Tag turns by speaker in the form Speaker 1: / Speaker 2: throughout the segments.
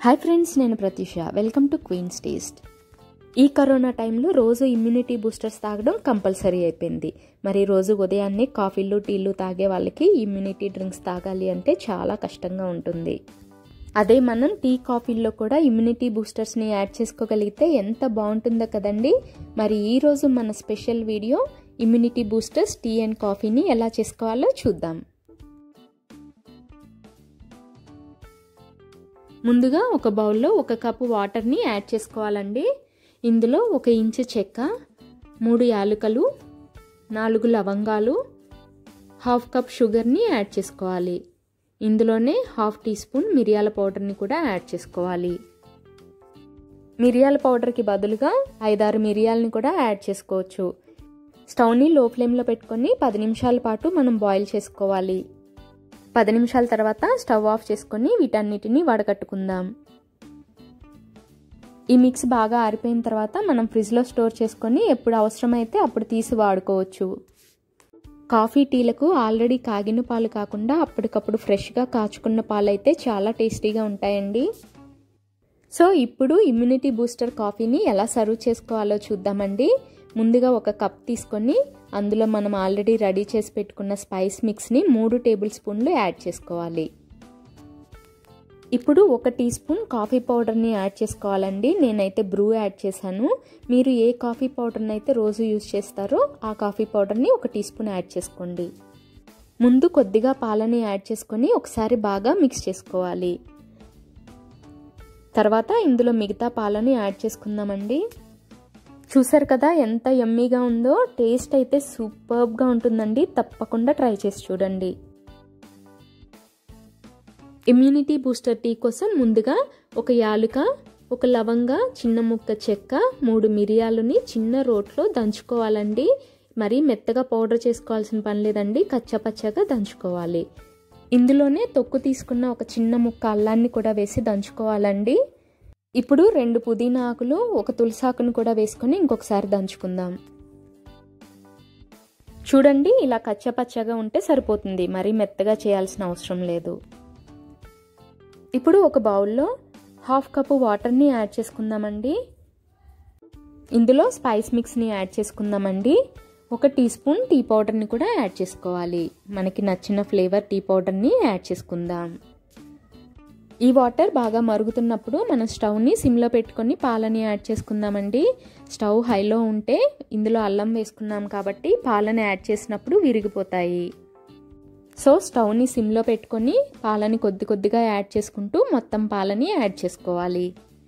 Speaker 1: hi friends నేను Pratyusha welcome to Queens Taste ఈ corona టైంలో రోజు ఇమ్యూనిటీ బూస్టర్స్ తాగడం కంపల్సరీ అయిపోయింది మరి రోజు ఉదయాన్నే కాఫీలు టీలు తాగే వాళ్ళకి ఇమ్యూనిటీ డ్రింక్స్ తాగాలి అంటే చాలా కష్టంగా ఉంటుంది అదే మనం టీ కాఫీల్లో కూడా ఇమ్యూనిటీ బూస్టర్స్ని యాడ్ చేసుకోగలిగితే ఎంత బాగుంటుందో కదండి మరి ఈరోజు మన special video immunity boosters tea and కాఫీని ఎలా చేసుకోవాలో చూద్దాం ముందుగా ఒక బౌల్లో ఒక కప్పు వాటర్ని యాడ్ చేసుకోవాలండి ఇందులో ఒక ఇంచు చెక్క మూడు యాలకులు నాలుగు లవంగాలు హాఫ్ కప్ షుగర్ని యాడ్ చేసుకోవాలి ఇందులోనే హాఫ్ టీ స్పూన్ మిరియాల పౌడర్ని కూడా యాడ్ చేసుకోవాలి మిరియాల పౌడర్కి బదులుగా ఐదారు మిరియాలని కూడా యాడ్ చేసుకోవచ్చు స్టవ్ని లో ఫ్లేమ్లో పెట్టుకొని పది నిమిషాల పాటు మనం బాయిల్ చేసుకోవాలి పది నిమిషాల తర్వాత స్టవ్ ఆఫ్ చేసుకొని వీటన్నిటిని వడకట్టుకుందాం ఈ మిక్స్ బాగా ఆరిపోయిన తర్వాత మనం ఫ్రిడ్జ్లో స్టోర్ చేసుకొని ఎప్పుడు అవసరమైతే అప్పుడు తీసి వాడుకోవచ్చు కాఫీ టీలకు ఆల్రెడీ కాగిన పాలు కాకుండా అప్పటికప్పుడు ఫ్రెష్గా కాచుకున్న పాలు అయితే చాలా టేస్టీగా ఉంటాయండి సో ఇప్పుడు ఇమ్యూనిటీ బూస్టర్ కాఫీని ఎలా సర్వ్ చేసుకోవాలో చూద్దామండి ముందుగా ఒక కప్ తీసుకొని అందులో మనం ఆల్రెడీ రెడీ చేసి పెట్టుకున్న స్పైస్ మిక్స్ని మూడు టేబుల్ స్పూన్లు యాడ్ చేసుకోవాలి ఇప్పుడు ఒక టీ స్పూన్ కాఫీ పౌడర్ని యాడ్ చేసుకోవాలండి నేనైతే బ్రూ యాడ్ చేశాను మీరు ఏ కాఫీ పౌడర్ని అయితే రోజు యూజ్ చేస్తారో ఆ కాఫీ పౌడర్ని ఒక టీ స్పూన్ యాడ్ చేసుకోండి ముందు కొద్దిగా పాలని యాడ్ చేసుకొని ఒకసారి బాగా మిక్స్ చేసుకోవాలి తర్వాత ఇందులో మిగతా పాలని యాడ్ చేసుకుందామండి చూసారు కదా ఎంత యమ్మీగా ఉందో టేస్ట్ అయితే సూపర్బ్గా ఉంటుందండి తప్పకుండా ట్రై చేసి చూడండి ఇమ్యూనిటీ బూస్టర్ టీ కోసం ముందుగా ఒక యాలుక ఒక లవంగ చిన్న ముక్క చెక్క మూడు మిరియాలని చిన్న రోట్లో దంచుకోవాలండి మరి మెత్తగా పౌడర్ చేసుకోవాల్సిన పని లేదండి కచ్చపచ్చగా దంచుకోవాలి ఇందులోనే తొక్కు తీసుకున్న ఒక చిన్న ముక్క అల్లాన్ని కూడా వేసి దంచుకోవాలండి ఇప్పుడు రెండు పుదీనా ఆకులు ఒక తులసాకును కూడా వేసుకొని ఇంకొకసారి దంచుకుందాం చూడండి ఇలా కచ్చపచ్చగా ఉంటే సరిపోతుంది మరీ మెత్తగా చేయాల్సిన అవసరం లేదు ఇప్పుడు ఒక బౌల్లో హాఫ్ కప్పు వాటర్ని యాడ్ చేసుకుందామండి ఇందులో స్పైస్ మిక్స్ని యాడ్ చేసుకుందామండి ఒక టీ స్పూన్ టీ పౌడర్ని కూడా యాడ్ చేసుకోవాలి మనకి నచ్చిన ఫ్లేవర్ టీ పౌడర్ని యాడ్ చేసుకుందాం ఈ వాటర్ బాగా మరుగుతున్నప్పుడు మనం స్టవ్ని సిమ్లో పెట్టుకొని పాలని యాడ్ చేసుకుందామండి స్టవ్ హైలో ఉంటే ఇందులో అల్లం వేసుకున్నాం కాబట్టి పాలని యాడ్ చేసినప్పుడు విరిగిపోతాయి సో స్టవ్ని సిమ్లో పెట్టుకొని పాలని కొద్ది కొద్దిగా యాడ్ చేసుకుంటూ మొత్తం పాలని యాడ్ చేసుకోవాలి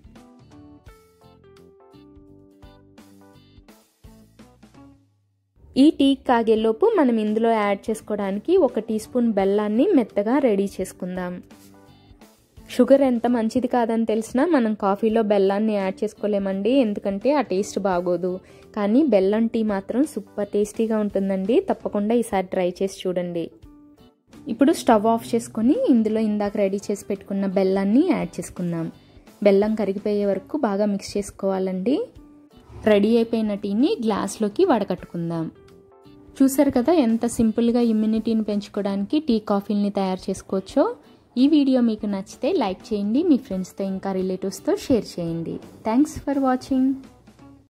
Speaker 1: ఈ టీ కాగేలోపు మనం ఇందులో యాడ్ చేసుకోవడానికి ఒక టీ స్పూన్ బెల్లాన్ని మెత్తగా రెడీ చేసుకుందాం షుగర్ ఎంత మంచిది కాదని తెలిసినా మనం కాఫీలో బెల్లాన్ని యాడ్ చేసుకోలేమండి ఎందుకంటే ఆ టేస్ట్ బాగోదు కానీ బెల్లం టీ మాత్రం సూపర్ టేస్టీగా ఉంటుందండి తప్పకుండా ఈసారి ట్రై చేసి చూడండి ఇప్పుడు స్టవ్ ఆఫ్ చేసుకొని ఇందులో ఇందాక రెడీ చేసి పెట్టుకున్న బెల్లాన్ని యాడ్ చేసుకుందాం బెల్లం కరిగిపోయే వరకు బాగా మిక్స్ చేసుకోవాలండి రెడీ అయిపోయిన టీని గ్లాస్లోకి వడకట్టుకుందాం చూసారు కదా ఎంత సింపుల్గా ఇమ్యూనిటీని పెంచుకోవడానికి టీ కాఫీని తయారు చేసుకోవచ్చో ఈ వీడియో మీకు నచ్చితే లైక్ చేయండి మీ ఫ్రెండ్స్తో ఇంకా రిలేటివ్స్తో షేర్ చేయండి థ్యాంక్స్ ఫర్ వాచింగ్